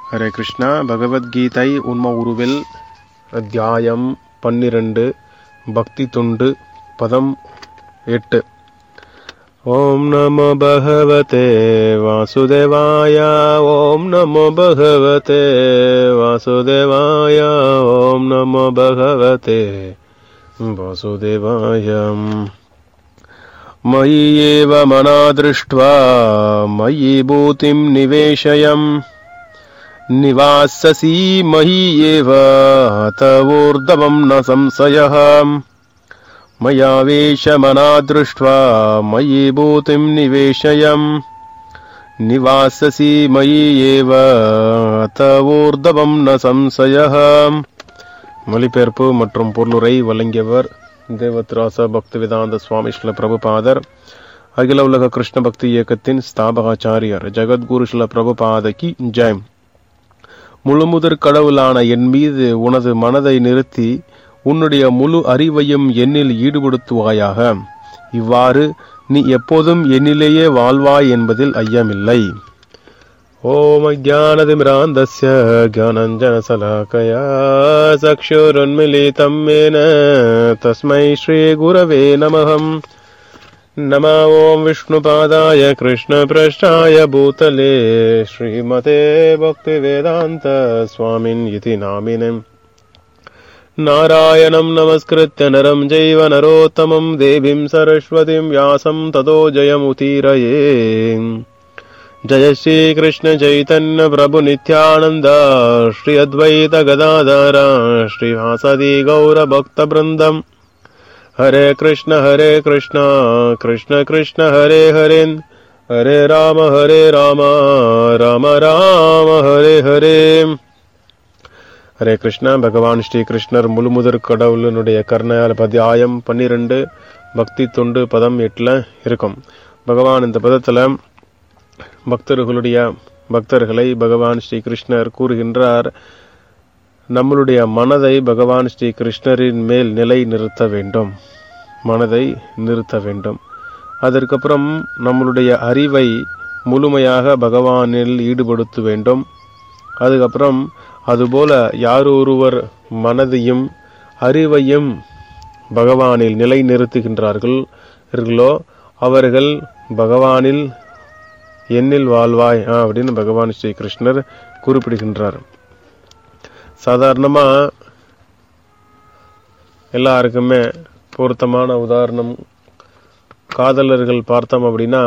ஹரே கிருஷ்ணா பகவத்கீதை உண்ம உருவில் அத்தியாயம் பன்னிரண்டு பக்தி தொண்டு பதம் எட்டு ஓம் நமோ பகவதே வாசுதேவாய ஓம் நமோ பகவதே வாசுதேவாய ஓம் நமோ பகவதே வாசுதேவாயம் मयि एव मना दृष्ट्वा मयि भूतिं निवेशयम् निवाससि मयि एव तवोर्धवम् न संशयः मया वेशमना दृष्ट्वा मयि भूतिं निवेशयम् निवाससि मयि एव तवोर्धवம் ந சம்சயः மொழிபெயர்ப்பு மற்றும் பொருளுரை வழங்கியவர் தேவத்ராச பக்திவேதாந்த சுவாமி ஸ்ரீல பிரபுபாதர் அகில உலக கிருஷ்ண பக்தி இயக்கத்தின் ஸ்தாபகாச்சாரியர் ஜெகத்குரு ஸ்ரீல பிரபுபாதகி ஜெயம் முழுமுதற் கடவுளான என் மீது உனது மனதை நிறுத்தி உன்னுடைய முழு அறிவையும் என்னில் ஈடுபடுத்துவாயாக இவ்வாறு நீ எப்போதும் என்னிலேயே வாழ்வாய் என்பதில் ஐயமில்லை ॐ ज्ञानतिमिरान्दस्य ज्ञानञ्जनशलाकया चक्षुरुन्मिलितं येन तस्मै श्रीगुरवे नमः नमा ॐ विष्णुपादाय कृष्णपृष्ठाय भूतले श्रीमते भक्तिवेदान्त स्वामिन् इति नामिनम् नारायणं नमस्कृत्य नरं जैव नरोत्तमं देवीं सरस्वतीं व्यासं ततो जयमुतीरये जय श्री कृष्ण चैतन्य प्रभु नित्यानंद श्री अद्वैत गदाधर श्रीवासदि गौर भक्त वृंदम हरे कृष्ण हरे कृष्ण कृष्ण कृष्ण हरे हरे हरे राम हरे राम राम राम हरे हरे ஹரே கிருஷ்ணா பகவான் ஸ்ரீ கிருஷ்ணர் முழுமுதற் கடவுளினுடைய கர்ணயால் பத்தியாயம் பன்னிரெண்டு பக்தி தொண்டு பதம் எட்டுல இருக்கும் பகவான் இந்த பதத்துல பக்தர்களுடைய பக்தர்களை பகவான் ஸ்ரீ கிருஷ்ணர் கூறுகின்றார் நம்மளுடைய மனதை பகவான் ஸ்ரீ கிருஷ்ணரின் மேல் நிலை நிறுத்த வேண்டும் மனதை நிறுத்த வேண்டும் அதற்கப்புறம் நம்மளுடைய அறிவை முழுமையாக பகவானில் ஈடுபடுத்த வேண்டும் அதுக்கப்புறம் அதுபோல யார் ஒருவர் மனதையும் அறிவையும் பகவானில் நிலை நிறுத்துகின்றார்களோ அவர்கள் பகவானில் என்னில் வாழ்வாய் அப்படின்னு பகவான் ஸ்ரீ கிருஷ்ணர் குறிப்பிடுகின்றார் சாதாரணமா எல்லாருக்குமே பொருத்தமான உதாரணம் காதலர்கள் பார்த்தோம் அப்படின்னா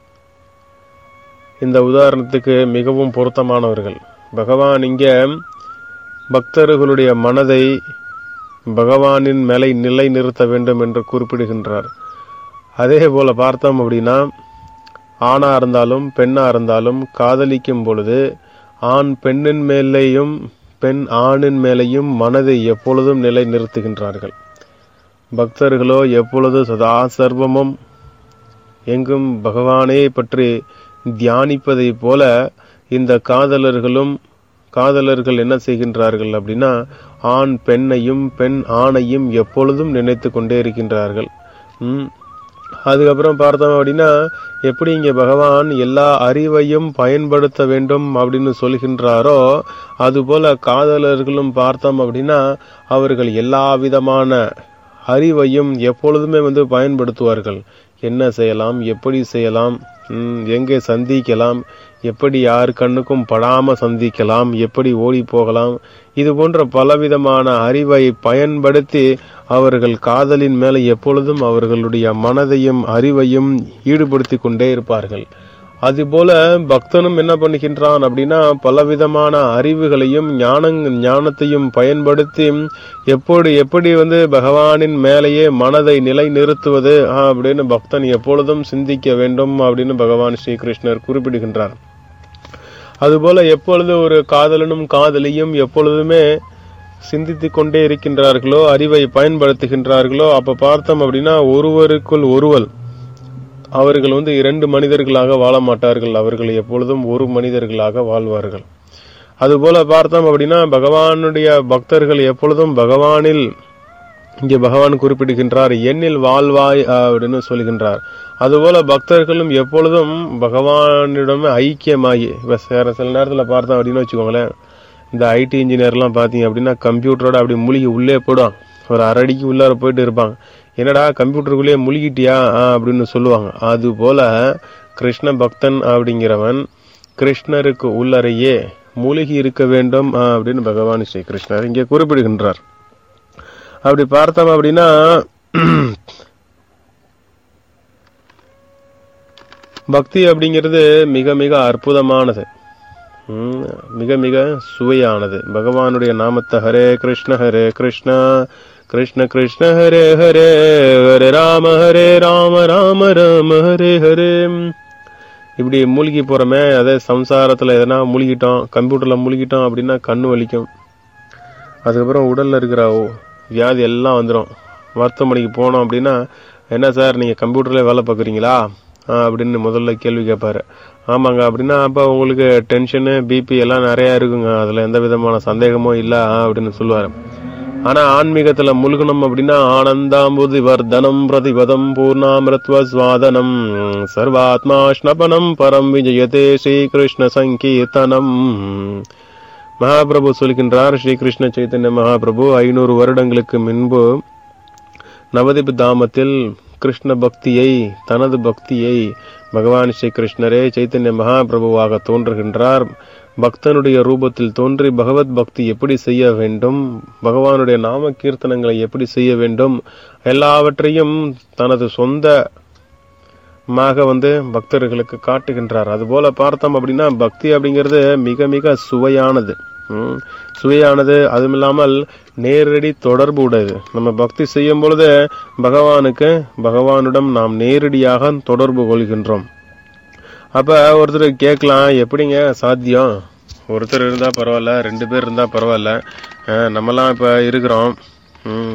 இந்த உதாரணத்துக்கு மிகவும் பொருத்தமானவர்கள் பகவான் இங்க பக்தர்களுடைய மனதை பகவானின் மேலை நிலை நிறுத்த வேண்டும் என்று குறிப்பிடுகின்றார் அதே போல பார்த்தோம் அப்படின்னா ஆணா இருந்தாலும் பெண்ணா இருந்தாலும் காதலிக்கும் பொழுது ஆண் பெண்ணின் மேலேயும் பெண் ஆணின் மேலேயும் மனதை எப்பொழுதும் நிலை நிறுத்துகின்றார்கள் பக்தர்களோ எப்பொழுது சதா சர்வமும் எங்கும் பகவானே பற்றி தியானிப்பதை போல இந்த காதலர்களும் காதலர்கள் என்ன செய்கின்றார்கள் அப்படின்னா ஆண் பெண்ணையும் பெண் ஆணையும் எப்பொழுதும் நினைத்து கொண்டே இருக்கின்றார்கள் உம் அதுக்கப்புறம் பார்த்தோம் அப்படின்னா எப்படி இங்க பகவான் எல்லா அறிவையும் பயன்படுத்த வேண்டும் அப்படின்னு சொல்கின்றாரோ அதுபோல காதலர்களும் பார்த்தோம் அப்படின்னா அவர்கள் எல்லா விதமான அறிவையும் எப்பொழுதுமே வந்து பயன்படுத்துவார்கள் என்ன செய்யலாம் எப்படி செய்யலாம் எங்கே சந்திக்கலாம் எப்படி யார் கண்ணுக்கும் படாம சந்திக்கலாம் எப்படி ஓடி போகலாம் இது போன்ற பலவிதமான அறிவை பயன்படுத்தி அவர்கள் காதலின் மேல எப்பொழுதும் அவர்களுடைய மனதையும் அறிவையும் ஈடுபடுத்தி கொண்டே இருப்பார்கள் அதுபோல பக்தனும் என்ன பண்ணுகின்றான் அப்படின்னா பலவிதமான அறிவுகளையும் ஞான ஞானத்தையும் பயன்படுத்தி எப்படி எப்படி வந்து பகவானின் மேலேயே மனதை நிலை நிறுத்துவது அப்படின்னு பக்தன் எப்பொழுதும் சிந்திக்க வேண்டும் அப்படின்னு பகவான் ஸ்ரீ கிருஷ்ணர் குறிப்பிடுகின்றார் அதுபோல எப்பொழுது ஒரு காதலனும் காதலியும் எப்பொழுதுமே சிந்தித்து கொண்டே இருக்கின்றார்களோ அறிவை பயன்படுத்துகின்றார்களோ அப்ப பார்த்தோம் அப்படின்னா ஒருவருக்குள் ஒருவர் அவர்கள் வந்து இரண்டு மனிதர்களாக வாழ மாட்டார்கள் அவர்கள் எப்பொழுதும் ஒரு மனிதர்களாக வாழ்வார்கள் அதுபோல பார்த்தோம் அப்படின்னா பகவானுடைய பக்தர்கள் எப்பொழுதும் பகவானில் இங்கே பகவான் குறிப்பிடுகின்றார் எண்ணில் வாழ்வாய் அப்படின்னு சொல்லுகின்றார் அதுபோல பக்தர்களும் எப்பொழுதும் பகவானிடம் ஐக்கியமாகி இப்ப சில சில நேரத்துல பார்த்தோம் அப்படின்னு வச்சுக்கோங்களேன் இந்த ஐடி இன்ஜினியர்லாம் பார்த்தீங்க அப்படின்னா கம்ப்யூட்டரோட அப்படி மூழ்கி உள்ளே போடும் ஒரு அரடிக்கு உள்ளார போயிட்டு இருப்பாங்க என்னடா கம்ப்யூட்டருக்குள்ளேயே முழுகிட்டியா ஆ, அப்படின்னு சொல்லுவாங்க அது போல கிருஷ்ண பக்தன் அப்படிங்கிறவன் கிருஷ்ணருக்கு உள்ளறையே மூழ்கி இருக்க வேண்டும் ஆ, அப்படின்னு பகவான் ஸ்ரீ கிருஷ்ணர் இங்கே குறிப்பிடுகின்றார் அப்படி பார்த்தோம் அப்படின்னா பக்தி அப்படிங்கிறது மிக மிக அற்புதமானது ம், மிக மிக சுவையானது பகவானுடைய நாமத்தை ஹரே கிருஷ்ண ஹரே கிருஷ்ணா கிருஷ்ண கிருஷ்ண ஹரே ஹரே ஹரே ராம ஹரே ராம ராம ராம ஹரே ஹரே இப்படி மூழ்கி போறோமே அதே சம்சாரத்துல எதனா மூழ்கிட்டோம் கம்ப்யூட்டர்ல மூழ்கிட்டோம் அப்படின்னா கண்ணு வலிக்கும் அதுக்கப்புறம் உடல்ல இருக்கிற ஓ- வியாதி எல்லாம் வந்துடும் மருத்துவமனைக்கு போனோம் அப்படின்னா என்ன சார் நீங்க கம்ப்யூட்டர்ல வேலை பார்க்குறீங்களா ஆ, அப்படின்னு முதல்ல கேள்வி கேட்பாரு ஆமாங்க அப்படின்னா அப்ப உங்களுக்கு டென்ஷனு பிபி எல்லாம் நிறைய இருக்குங்க அதுல எந்த விதமான சந்தேகமும் இல்ல ஆ, அப்படின்னு சொல்லுவாரு ஆனா ஆன்மீகத்துல முழுகணும் அப்படின்னா ஆனந்தாம்புதி வர்தனம் பிரதிபதம் பூர்ணாமிரத்வ சுவாதனம் சர்வாத்மா ஸ்னபனம் பரம் விஜயதே ஸ்ரீகிருஷ்ண சங்கீர்த்தனம் மகாபிரபு சொல்கின்றார் ஸ்ரீகிருஷ்ண சைத்தன்ய மகாபிரபு ஐநூறு வருடங்களுக்கு முன்பு நவதீப் தாமத்தில் கிருஷ்ண பக்தியை தனது பக்தியை பகவான் ஸ்ரீ கிருஷ்ணரே சைத்தன்ய மகாபிரபுவாக தோன்றுகின்றார் பக்தனுடைய ரூபத்தில் தோன்றி பகவத் பக்தி எப்படி செய்ய வேண்டும் பகவானுடைய நாம கீர்த்தனங்களை எப்படி செய்ய வேண்டும் எல்லாவற்றையும் தனது சொந்த மாக வந்து பக்தர்களுக்கு காட்டுகின்றார் அதுபோல பார்த்தோம் அப்படின்னா பக்தி அப்படிங்கிறது மிக மிக சுவையானது ம், சுவையானது அதுவும் இல்லாமல் நேரடி தொடர்பு உடையது நம்ம பக்தி செய்யும் பொழுது பகவானுக்கு பகவானிடம் நாம் நேரடியாக தொடர்பு கொள்கின்றோம் அப்ப ஒருத்தர் கேட்கலாம் எப்படிங்க சாத்தியம் ஒருத்தர் இருந்தா பரவாயில்ல ரெண்டு பேர் இருந்தா பரவாயில்ல அஹ், நம்மலாம் இப்ப இருக்கிறோம் ம்,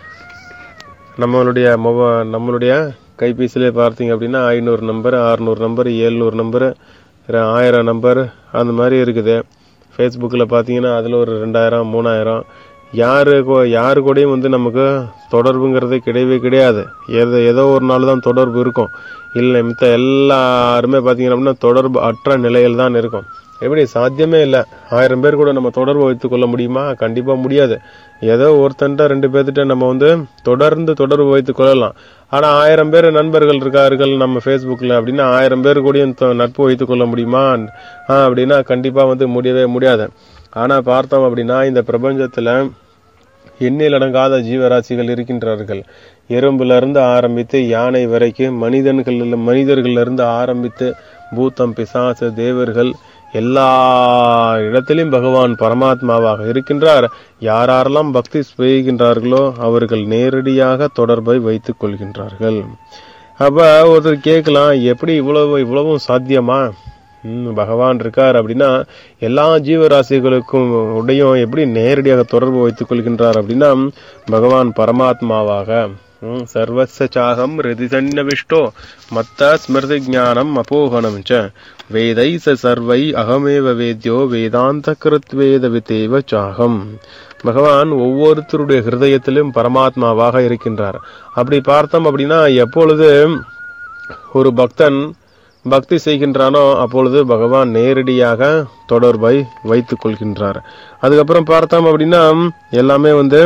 நம்மளுடைய மொப நம்மளுடைய கைபேசியிலே பார்த்தீங்க அப்படின்னா ஐநூறு நம்பர் அறுநூறு நம்பர் ஏழ்நூறு நம்பர் ஆயிரம் நம்பர் அந்த மாதிரி இருக்குது ஃபேஸ்புக்கில் பார்த்தீங்கன்னா அதில் ஒரு ரெண்டாயிரம் மூணாயிரம் யாரு கூ- யாரு கூடயும் வந்து நமக்கு தொடர்புங்கிறது கிடையவே கிடையாது ஏதோ ஏதோ ஒரு நாள் தான் தொடர்பு இருக்கும் இல்லை மித்த எல்லாருமே பார்த்தீங்கன்னா அப்படின்னா தொடர்பு அற்ற நிலையில் தான் இருக்கும் எப்படி சாத்தியமே இல்லை ஆயிரம் பேர் கூட நம்ம தொடர்பு வைத்துக் கொள்ள முடியுமா கண்டிப்பா முடியாது ஏதோ ஒருத்தன்ட்ட ரெண்டு பேர்த்திட்ட நம்ம வந்து தொடர்ந்து தொடர்பு வைத்துக் கொள்ளலாம் ஆனா ஆயிரம் பேர் நண்பர்கள் இருக்கார்கள் நம்ம ஃபேஸ்புக்ல அப்படின்னா ஆயிரம் பேர் கூடயும் தொ- நட்பு வைத்துக் கொள்ள முடியுமா ஆ, அப்படின்னா கண்டிப்பா வந்து முடியவே முடியாது ஆனா பார்த்தோம் அப்படின்னா இந்த பிரபஞ்சத்துல எண்ணில் அடங்காத ஜீவராசிகள் இருக்கின்றார்கள் எறும்புல இருந்து ஆரம்பித்து யானை வரைக்கும் மனிதன்கள் மனிதர்கள்ல இருந்து ஆரம்பித்து பூத்தம் பிசாசு தேவர்கள் எல்லா இடத்திலும் பகவான் பரமாத்மாவாக இருக்கின்றார் யாரெல்லாம் பக்தி செய்கின்றார்களோ அவர்கள் நேரடியாக தொடர்பை வைத்துக் கொள்கின்றார்கள் அப்ப ஒருத்தர் கேட்கலாம் எப்படி இவ்வளவு இவ்வளவும் சாத்தியமா ம், பகவான் இருக்கார் அப்படின்னா எல்லா ஜீவராசிகளுக்கும் உடையும் எப்படி நேரடியாக தொடர்பு வைத்துக் கொள்கின்றார் அப்படின்னா பகவான் பரமாத்மாவாக ம், சர்வஸ்ய சாகம் ரிதிசன்னவிஷ்டோ மத்த ஸ்மிருதி ஞானம் அபோகனம் ச வேதை ச சர்வை அகமேவ வேத்யோ வேதாந்த கிருத்வேத விதேவ சாகம் பகவான் ஒவ்வொருத்தருடைய ஹிருதயத்திலும் பரமாத்மாவாக இருக்கின்றார் அப்படி பார்த்தோம் அப்படின்னா எப்பொழுது ஒரு பக்தன் பக்தி செய்கின்றானோ அப்பொழுது பகவான் நேரடியாக தொடர்பை வைத்துக் கொள்கின்றார் அதுக்கப்புறம் பார்த்தோம் அப்படின்னா எல்லாமே வந்து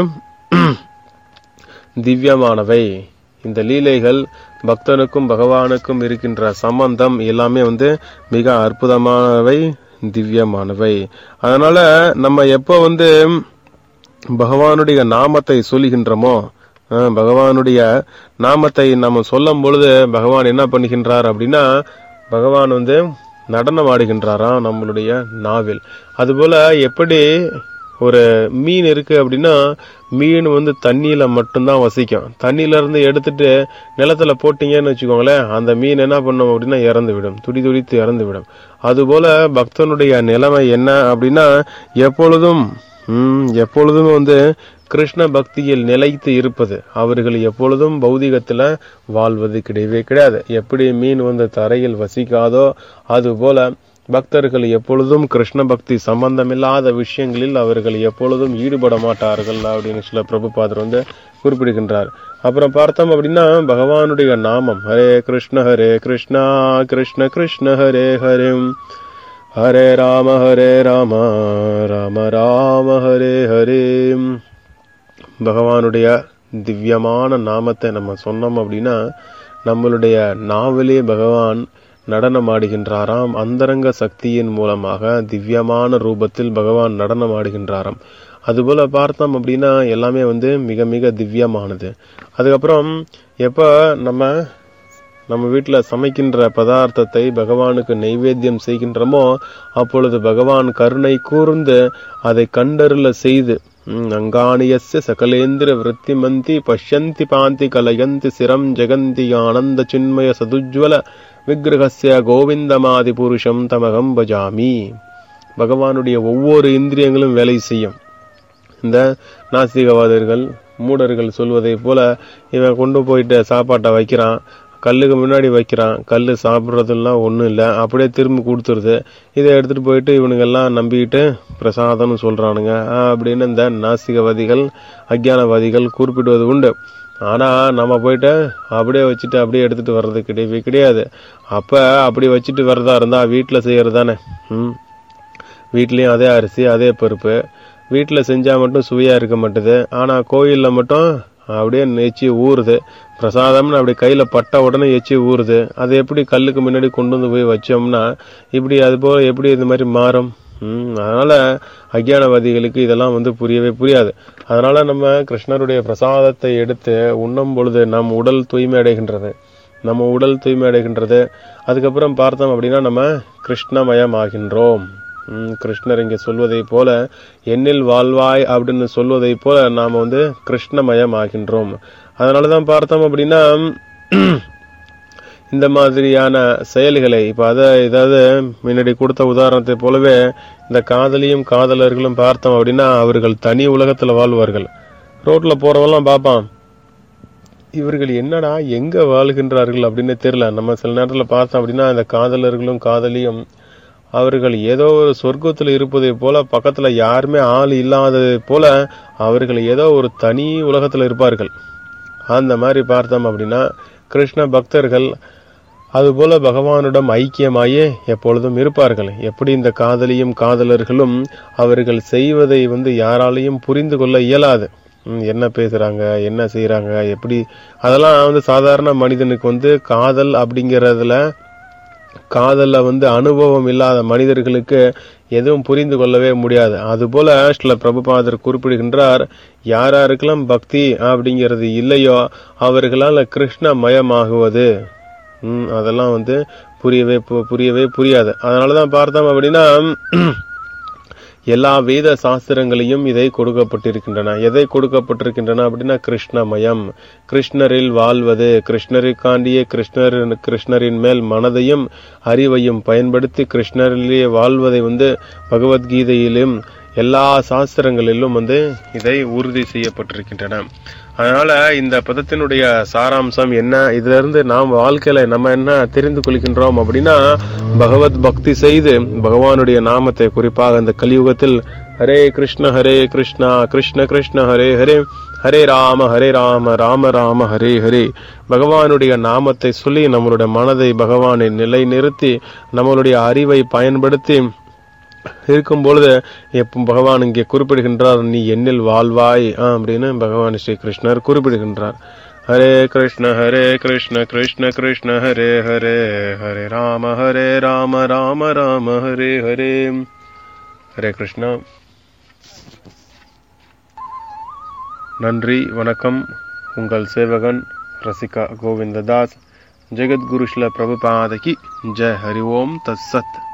திவ்யமானவை இந்த லீலைகள் பக்தனுக்கும் பகவானுக்கும் இருக்கின்ற சம்பந்தம் எல்லாமே வந்து மிக அற்புதமானவை திவ்யமானவை அதனால நம்ம எப்போ வந்து பகவானுடைய நாமத்தை சொல்லுகின்றோமோ அஹ், பகவானுடைய நாமத்தை நம்ம சொல்லும் பொழுது பகவான் என்ன பண்ணுகின்றார் அப்படின்னா பகவான் வந்து நடனம் ஆடுகின்றாராம் நம்மளுடைய நாவில் அதுபோல எப்படி ஒரு மீன் இருக்கு அப்படின்னா மீன் வந்து தண்ணியில மட்டும்தான் வசிக்கும் தண்ணியில இருந்து எடுத்துட்டு நிலத்துல போட்டீங்கன்னு வச்சுக்கோங்களேன் அந்த மீன் என்ன பண்ணும் அப்படின்னா இறந்து விடும் துடி துடித்து இறந்து விடும் அதுபோல பக்தனுடைய நிலைமை என்ன அப்படின்னா எப்பொழுதும் ம், எப்பொழுதும் வந்து கிருஷ்ண பக்தியில் நிலைத்து இருப்பது அவர்கள் எப்பொழுதும் பௌதிகத்துல வாழ்வது கிடையவே கிடையாது எப்படி மீன் வந்து தரையில் வசிக்காதோ அதுபோல பக்தர்கள் எப்பொழுதும் கிருஷ்ண பக்தி சம்பந்தமில்லாத விஷயங்களில் அவர்கள் எப்பொழுதும் ஈடுபட மாட்டார்கள் அப்படின்னு சில பிரபுபாதர் வந்து குறிப்பிடுகின்றார் அப்புறம் பார்த்தோம் அப்படின்னா பகவானுடைய நாமம் ஹரே கிருஷ்ண ஹரே கிருஷ்ணா கிருஷ்ண கிருஷ்ண ஹரே ஹரே ஹரே ராம ஹரே ராம ராம ராம ஹரே ஹரே பகவானுடைய திவ்யமான நாமத்தை நம்ம சொன்னோம் அப்படின்னா நம்மளுடைய நாவலே பகவான் நடனம் ஆடுகின்றாராம் அந்தரங்க சக்தியின் மூலமாக திவ்யமான ரூபத்தில் பகவான் நடனம் ஆடுகின்றாராம் அதுபோல பார்த்தோம் அப்படின்னா எல்லாமே வந்து மிக மிக திவ்யமானது அதுக்கப்புறம் எப்ப நம்ம நம்ம வீட்டில் சமைக்கின்ற பதார்த்தத்தை பகவானுக்கு நைவேத்தியம் செய்கின்றோமோ அப்பொழுது பகவான் கருணை கூர்ந்து அதை கண்டருள செய்து ம், அங்காணியஸ்ய சகலேந்திர விருத்திமந்தி பஷ்யந்தி பாந்தி கலயந்தி சிரம் ஜெகந்தி ஆனந்த சின்மய சதுஜ்வல விக்கிரகஸ்ய கோவிந்தமாதி புருஷம் தமகம் பஜாமி பகவானுடைய ஒவ்வொரு இந்திரியங்களும் வேலை செய்யும் இந்த நாஸ்திகவாதர்கள் மூடர்கள் சொல்வதை போல இவன் கொண்டு போயிட்டு சாப்பாட்டை வைக்கிறான் கல்லுக்கு முன்னாடி வைக்கிறான் கல் சாப்பிட்றதுலாம் ஒன்றும் இல்லை அப்படியே திரும்பி கொடுத்துருது இதை எடுத்துட்டு போயிட்டு இவனுங்கெல்லாம் நம்பிக்கிட்டு பிரசாதம்னு சொல்றானுங்க ஆ, அப்படின்னு இந்த நாஸ்திகவாதிகள் அஜ்ஞானவாதிகள் குறிப்பிடுவது உண்டு ஆனா நம்ம போயிட்டு அப்படியே வச்சுட்டு அப்படியே எடுத்துட்டு வர்றது கிடையவே கிடையாது அப்ப அப்படி வச்சுட்டு வர்றதா இருந்தா வீட்டுல செய்யறது தானே ம் வீட்லயும் அதே அரிசி அதே பருப்பு வீட்டுல செஞ்சா மட்டும் சுவையா இருக்க மாட்டுது ஆனா கோயில்ல மட்டும் அப்படியே எச்சி ஊறுது பிரசாதம்னு அப்படி கையில பட்ட உடனே எச்சி ஊறுது அது எப்படி கல்லுக்கு முன்னாடி கொண்டு வந்து போய் வச்சோம்னா இப்படி அது போல எப்படி இது மாதிரி மாறும் ம், அதனால அஜ்ஞானவாதிகளுக்கு இதெல்லாம் வந்து புரியவே புரியாது அதனால நம்ம கிருஷ்ணருடைய பிரசாதத்தை எடுத்து உண்ணும் பொழுது நம் உடல் தூய்மை அடைகின்றது நம்ம உடல் தூய்மை அடைகின்றது அதுக்கப்புறம் பார்த்தோம் அப்படின்னா நம்ம கிருஷ்ணமயம் ஆகின்றோம் ம், கிருஷ்ணர் இங்க சொல்வதை போல எண்ணில் வாழ்வாய் அப்படின்னு சொல்வதை போல நாம வந்து கிருஷ்ணமயம் ஆகின்றோம் அதனாலதான் பார்த்தோம் அப்படின்னா இந்த மாதிரியான செயல்களை இப்ப அத ஏதாவது முன்னாடி கொடுத்த உதாரணத்தை போலவே இந்த காதலியும் காதலர்களும் பார்த்தோம் அப்படின்னா அவர்கள் தனி உலகத்துல வாழ்வார்கள் ரோட்ல போறவெல்லாம் பார்ப்பான் இவர்கள் என்னடா எங்க வாழ்கின்றார்கள் அப்படின்னு தெரியல நம்ம சில நேரத்துல பார்த்தோம் அப்படின்னா இந்த காதலர்களும் காதலியும் அவர்கள் ஏதோ ஒரு சொர்க்கத்துல இருப்பதை போல பக்கத்துல யாருமே ஆள் இல்லாததை போல அவர்கள் ஏதோ ஒரு தனி உலகத்துல இருப்பார்கள் அந்த மாதிரி பார்த்தோம் அப்படின்னா கிருஷ்ண பக்தர்கள் அதுபோல பகவானிடம் ஐக்கியமாயே எப்பொழுதும் இருப்பார்கள் எப்படி இந்த காதலியும் காதலர்களும் அவர்கள் செய்வதை வந்து யாராலையும் புரிந்து கொள்ள இயலாது ம், என்ன பேசுறாங்க என்ன செய்யறாங்க எப்படி அதெல்லாம் வந்து சாதாரண மனிதனுக்கு வந்து காதல் அப்படிங்கறதுல காதல்ல வந்து அனுபவம் இல்லாத மனிதர்களுக்கு எதுவும் புரிந்து கொள்ளவே முடியாது அதுபோல சில பிரபுபாதர் குறிப்பிடுகின்றார் யார் யாருக்கெல்லாம் பக்தி அப்படிங்கிறது இல்லையோ அவர்களால் கிருஷ்ணமயமாகுவது ம், அதெல்லாம் வந்து புரியவே பு- புரியவே புரியாது அதனாலதான் பார்த்தோம் அப்படின்னா எல்லா வேத சாஸ்திரங்களையும் இதை கொடுக்கப்பட்டிருக்கின்றன எதை கொடுக்கப்பட்டிருக்கின்றன அப்படின்னா கிருஷ்ணமயம் கிருஷ்ணரில் வாழ்வது கிருஷ்ணருக்காண்டியே கிருஷ்ணர் கிருஷ்ணரின் மேல் மனதையும் அறிவையும் பயன்படுத்தி கிருஷ்ணரிலேயே வாழ்வதை வந்து பகவத்கீதையிலும் எல்லா சாஸ்திரங்களிலும் வந்து இதை உறுதி செய்யப்பட்டிருக்கின்றன அதனால இந்த பதத்தினுடைய சாராம்சம் என்ன இதுல இருந்து நாம் வாழ்க்கையில நம்ம என்ன தெரிந்து கொள்கின்றோம் அப்படின்னா பகவத் பக்தி செய்து பகவானுடைய நாமத்தை குறிப்பாக இந்த கலியுகத்தில் ஹரே கிருஷ்ண ஹரே கிருஷ்ணா கிருஷ்ண கிருஷ்ண ஹரே ஹரே ஹரே ராம ஹரே ராம ராம ராம ஹரே ஹரே பகவானுடைய நாமத்தை சொல்லி நம்மளுடைய மனதை பகவானை நிலைநிறுத்தி நம்மளுடைய அறிவை பயன்படுத்தி இருக்கும் பொழுது எப்ப பகவான் இங்கே குறிப்பிடுகின்றார் நீ என்னில் வாழ்வாய் ஆ, அப்படின்னு பகவான் ஸ்ரீ கிருஷ்ணர் குறிப்பிடுகின்றார் ஹரே கிருஷ்ண ஹரே கிருஷ்ண கிருஷ்ண கிருஷ்ண ஹரே ஹரே ஹரே ராம ஹரே ராம ராம ராம ஹரே ஹரே ஹரே கிருஷ்ணா நன்றி வணக்கம் உங்கள் சேவகன் ரசிகா கோவிந்ததாஸ் ஜெகத்குரு ஸ்ல பிரபுபாதகி ஜெய் ஹரி ஓம் தத் சத்